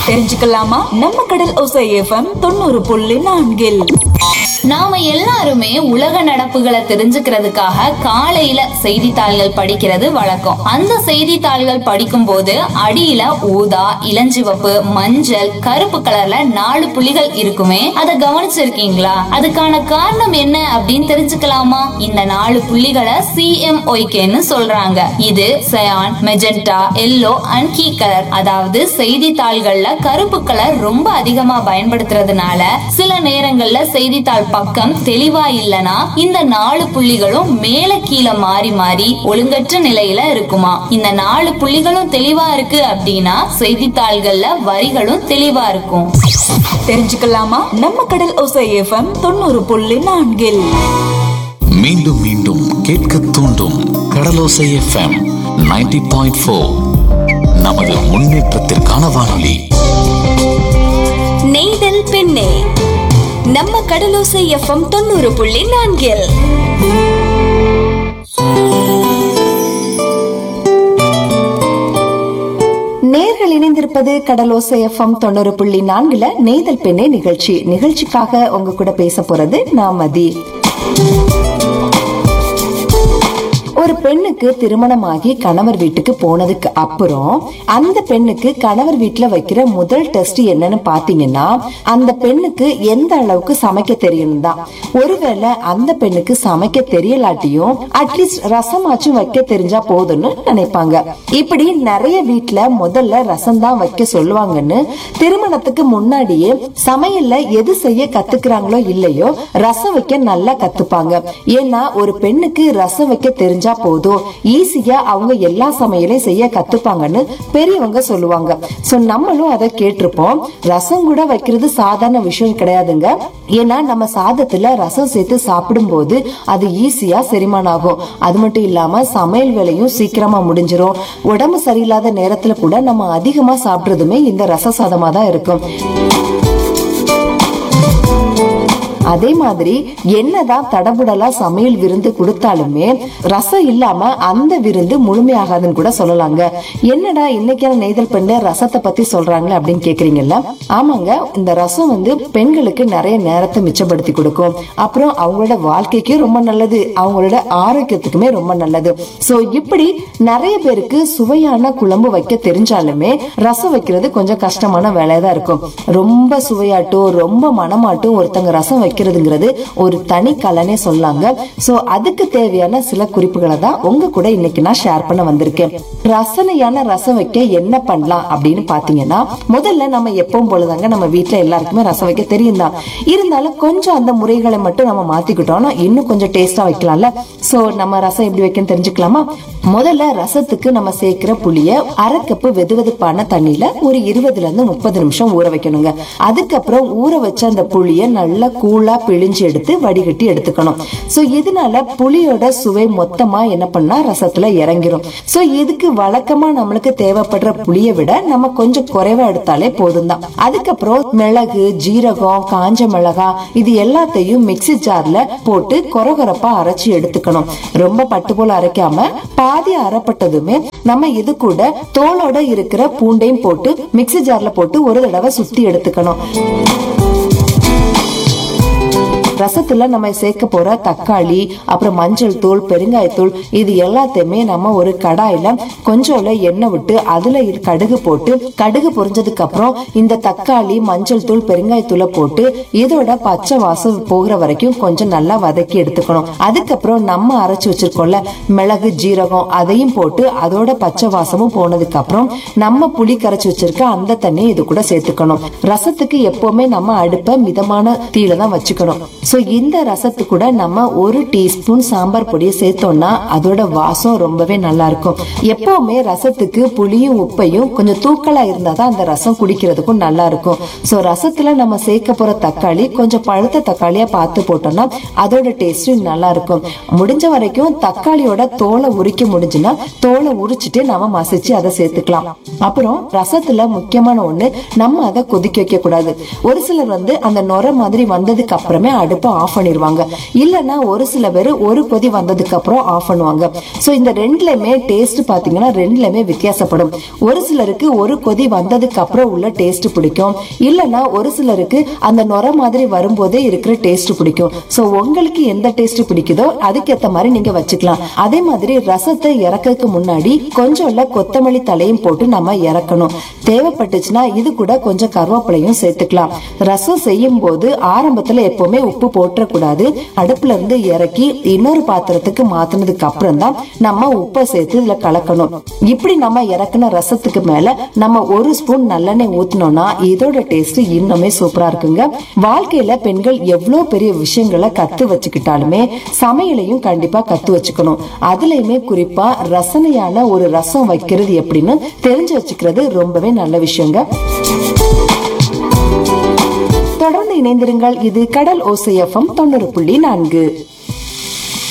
தெரிஞ்சுக்கலாமா நம்ம கடல் ஒசை எஃப்எம் தொண்ணூறு புள்ளி நான்கில் நாம எல்லாருமே உலக நடப்புகளை தெரிஞ்சுக்கிறதுக்காக காலையில செய்தித்தாள்கள் படிக்கிறது வழக்கம் அந்த செய்தித்தாள்கள் படிக்கும் போது அடியில ஊதா இளஞ்சிவப்பு மஞ்சள் கருப்பு கலர்ல நாலு புள்ளிகள் இருக்குமே அதை கவனிச்சிருக்கீங்களா அதுக்கான காரணம் என்ன அப்படின்னு தெரிஞ்சுக்கலாமா இந்த நாலு புள்ளிகளை சிஎம்ஒய்கேன்னு சொல்றாங்க இது cyan magenta yellow and key colour அதாவது செய்தித்தாள்கள்ல கருப்பு கலர் ரொம்ப அதிகமா பயன்படுத்துறதுனால சில நேரங்கள்ல செய்தித்தாள் பக்கம் தெளிவா இல்லனா இந்த நாலு புள்ளிகளும் மேல கீழே மாறி மாறி ஒழுங்கற்ற நிலையில இருக்குமா இந்த நாலு புள்ளிகளும் தெளிவா இருக்கு அப்படின்னா செய்தித்தாள்கள்ல வரிகளும் தெளிவா இருக்கும் தெரிஞ்சுக்கலாமா நம்ம கடல் ஒசை எஃப்எம் தொண்ணூறு புள்ளி நான்கில் மீண்டும் மீண்டும் கேட்க தூண்டும் கடலோசை எஃப்எம் 90.4 பாயிண்ட் நமது முன்னேற்றத்திற்கான வானொலி நெய்தல் பெண்ணே நம்ம கடலோசை எஃப்எம் தொண்ணூறு புள்ளி நான்கில் நேர்கள் இணைந்திருப்பது கடலோசை எஃப்எம் தொண்ணூறு புள்ளி நான்குல நெய்தல் பெண்ணே நிகழ்ச்சி நிகழ்ச்சிக்காக உங்க கூட பேச போறது நான் மதி ஒரு பெண்ணுக்கு திருமணமாகி கணவர் வீட்டுக்கு போனதுக்கு அப்புறம் அந்த பெண்ணுக்கு கணவர் வீட்டுல வைக்கிற முதல் டெஸ்ட் என்னன்னு பாத்தீங்கன்னா அந்த பெண்ணுக்கு எந்த அளவுக்கு சமைக்க தெரியணும் தான் ஒருவேளை அந்த பெண்ணுக்கு சமைக்க தெரியலாட்டியும் அட்லீஸ்ட் ரசமாச்சும் வைக்க தெரிஞ்சா போதும்னு நினைப்பாங்க இப்படி நிறைய வீட்ல முதல்ல ரசம் தான் வைக்க சொல்லுவாங்கன்னு திருமணத்துக்கு முன்னாடியே சமையல்ல எது செய்ய கத்துக்கிறாங்களோ இல்லையோ ரசம் வைக்க நல்லா கத்துப்பாங்க ஏன்னா ஒரு பெண்ணுக்கு ரசம் வைக்க தெரிஞ்சா போதும் ஈஸியா அவங்க எல்லா சமையலையும் செய்ய கத்துப்பாங்கன்னு பெரியவங்க சொல்லுவாங்க சோ நம்மளும் அதை கேட்டிருப்போம் ரசம் கூட வைக்கிறது சாதாரண விஷயம் கிடையாதுங்க ஏன்னா நம்ம சாதத்துல ரசம் சேர்த்து சாப்பிடும்போது அது ஈஸியா செரிமானம் ஆகும் அது மட்டும் இல்லாம சமையல் வேலையும் சீக்கிரமா முடிஞ்சிரும் உடம்பு சரியில்லாத நேரத்துல கூட நம்ம அதிகமா சாப்பிடுறதுமே இந்த ரச சாதமா தான் இருக்கும் அதே மாதிரி என்னதான் தடபுடலா சமையல் விருந்து கொடுத்தாலுமே ரசம் இல்லாம அந்த விருந்து முழுமையாகாதுன்னு கூட சொல்லலாங்க என்னடா இன்னைக்கான நெய்தல் பெண்ணு ரசத்தை பத்தி சொல்றாங்களே அப்படின்னு கேக்குறீங்கல்ல ஆமாங்க இந்த ரசம் வந்து பெண்களுக்கு நிறைய நேரத்தை மிச்சப்படுத்தி கொடுக்கும் அப்புறம் அவங்களோட வாழ்க்கைக்கு ரொம்ப நல்லது அவங்களோட ஆரோக்கியத்துக்குமே ரொம்ப நல்லது சோ இப்படி நிறைய பேருக்கு சுவையான குழம்பு வைக்க தெரிஞ்சாலுமே ரசம் வைக்கிறது கொஞ்சம் கஷ்டமான வேலையா தான் இருக்கும் ரொம்ப சுவையாட்டும் ரொம்ப மனமாட்டும் ஒருத்தங்க ரசம் வைக்கிறதுங்கிறது ஒரு தனி கலனே சொல்லாங்க சோ அதுக்கு தேவையான சில குறிப்புகளை தான் உங்க கூட இன்னைக்கு நான் ஷேர் பண்ண வந்திருக்கேன் ரசனையான ரசம் வைக்க என்ன பண்ணலாம் அப்படின்னு பாத்தீங்கன்னா முதல்ல நம்ம எப்பவும் போலதாங்க நம்ம வீட்ல எல்லாருக்குமே ரசம் வைக்க தெரியும் தான் இருந்தாலும் கொஞ்சம் அந்த முறைகளை மட்டும் நம்ம மாத்திக்கிட்டோம்னா இன்னும் கொஞ்சம் டேஸ்டா வைக்கலாம்ல சோ நம்ம ரசம் எப்படி வைக்கணும் தெரிஞ்சுக்கலாமா முதல்ல ரசத்துக்கு நம்ம சேர்க்கிற புளிய அரை கப்பு வெதுவெதுப்பான தண்ணியில ஒரு இருபதுல இருந்து முப்பது நிமிஷம் ஊற வைக்கணுங்க அதுக்கப்புறம் ஊற வச்ச அந்த புளிய நல்லா கூலா பிழிஞ்சு எடுத்து வடிகட்டி எடுத்துக்கணும் சோ இதனால புளியோட சுவை மொத்தமா என்ன பண்ணா ரசத்துல இறங்கிரும் சோ இதுக்கு வழக்கமா நம்மளுக்கு தேவைப்படுற புளிய விட நம்ம கொஞ்சம் குறைவா எடுத்தாலே போதும் தான் அதுக்கப்புறம் மிளகு ஜீரகம் காஞ்ச மிளகா இது எல்லாத்தையும் மிக்ஸி ஜார்ல போட்டு கொரகொரப்பா அரைச்சு எடுத்துக்கணும் ரொம்ப பட்டு போல அரைக்காம பாதி அரைப்பட்டதுமே நம்ம இது கூட தோலோட இருக்கிற பூண்டையும் போட்டு மிக்ஸி ஜார்ல போட்டு ஒரு தடவை சுத்தி எடுத்துக்கணும் ரசத்துல நம்ம சேர்க்க போற தக்காளி அப்புறம் மஞ்சள் தூள் பெருங்காயத்தூள் இது எல்லாத்தையுமே நம்ம ஒரு கடாயில கொஞ்சோல எண்ணெய் விட்டு அதுல இது கடுகு போட்டு கடுகு பொரிஞ்சதுக்கு அப்புறம் இந்த தக்காளி மஞ்சள் தூள் பெருங்காயத்தூளை போட்டு இதோட பச்சை வாசம் போகிற வரைக்கும் கொஞ்சம் நல்லா வதக்கி எடுத்துக்கணும் அதுக்கப்புறம் நம்ம அரைச்சு வச்சிருக்கோம்ல மிளகு ஜீரகம் அதையும் போட்டு அதோட பச்சை வாசமும் போனதுக்கு அப்புறம் நம்ம புளி கரைச்சு வச்சிருக்க அந்த தண்ணியை இது கூட சேர்த்துக்கணும் ரசத்துக்கு எப்பவுமே நம்ம அடுப்பை மிதமான தீயில தான் வச்சுக்கணும் சோ இந்த ரசத்து கூட நம்ம ஒரு டீஸ்பூன் சாம்பார் பொடியை சேர்த்தோம்னா அதோட வாசம் ரொம்பவே நல்லா இருக்கும் எப்பவுமே ரசத்துக்கு புளியும் உப்பையும் கொஞ்சம் தூக்கலா இருந்தா தான் அந்த ரசம் குடிக்கிறதுக்கும் நல்லா இருக்கும் சோ ரசத்துல நம்ம சேர்க்க போற தக்காளி கொஞ்சம் பழுத்த தக்காளியா பார்த்து போட்டோம்னா அதோட டேஸ்ட் நல்லா இருக்கும் முடிஞ்ச வரைக்கும் தக்காளியோட தோலை உரிக்க முடிஞ்சுன்னா தோலை உரிச்சிட்டு நம்ம மசிச்சு அதை சேர்த்துக்கலாம் அப்புறம் ரசத்துல முக்கியமான ஒண்ணு நம்ம அதை கொதிக்க வைக்க கூடாது ஒரு சிலர் வந்து அந்த நுர மாதிரி வந்ததுக்கு அப்புறமே அடுப்பு அடுப்பை ஆஃப் பண்ணிடுவாங்க இல்லைன்னா ஒரு சில பேர் ஒரு கொதி வந்ததுக்கு அப்புறம் ஆஃப் பண்ணுவாங்க ஸோ இந்த ரெண்டுலயுமே டேஸ்ட் பாத்தீங்கன்னா ரெண்டுலயுமே வித்தியாசப்படும் ஒரு சிலருக்கு ஒரு கொதி வந்ததுக்கு அப்புறம் உள்ள டேஸ்ட் பிடிக்கும் இல்லைன்னா ஒரு சிலருக்கு அந்த நுர மாதிரி வரும்போதே இருக்கிற டேஸ்ட் பிடிக்கும் ஸோ உங்களுக்கு எந்த டேஸ்ட் பிடிக்குதோ அதுக்கேற்ற மாதிரி நீங்க வச்சுக்கலாம் அதே மாதிரி ரசத்தை இறக்கறதுக்கு முன்னாடி கொஞ்சம் கொத்தமல்லி தலையும் போட்டு நம்ம இறக்கணும் தேவைப்பட்டுச்சுன்னா இது கூட கொஞ்சம் கருவேப்பிலையும் சேர்த்துக்கலாம் ரசம் செய்யும் போது ஆரம்பத்துல எப்பவுமே உப்பு போட்டுறக்கூடாது அடுப்புல இருந்து இறக்கி இன்னொரு பாத்திரத்துக்கு மாத்தினதுக்கு அப்புறம் தான் நம்ம உப்பை சேர்த்து இதுல கலக்கணும் இப்படி நம்ம இறக்குன ரசத்துக்கு மேல நம்ம ஒரு ஸ்பூன் நல்லெண்ணெய் ஊத்தினோம்னா இதோட டேஸ்ட் இன்னுமே சூப்பரா இருக்குங்க வாழ்க்கையில பெண்கள் எவ்வளவு பெரிய விஷயங்களை கத்து வச்சுக்கிட்டாலுமே சமையலையும் கண்டிப்பா கத்து வச்சுக்கணும் அதுலயுமே குறிப்பா ரசனையான ஒரு ரசம் வைக்கிறது எப்படின்னு தெரிஞ்சு வச்சுக்கிறது ரொம்பவே நல்ல விஷயங்க தொடர்ந்து இணைந்திருங்கள் இது கடல் ஓசையஃபம் தொண்ணூறு புள்ளி நான்கு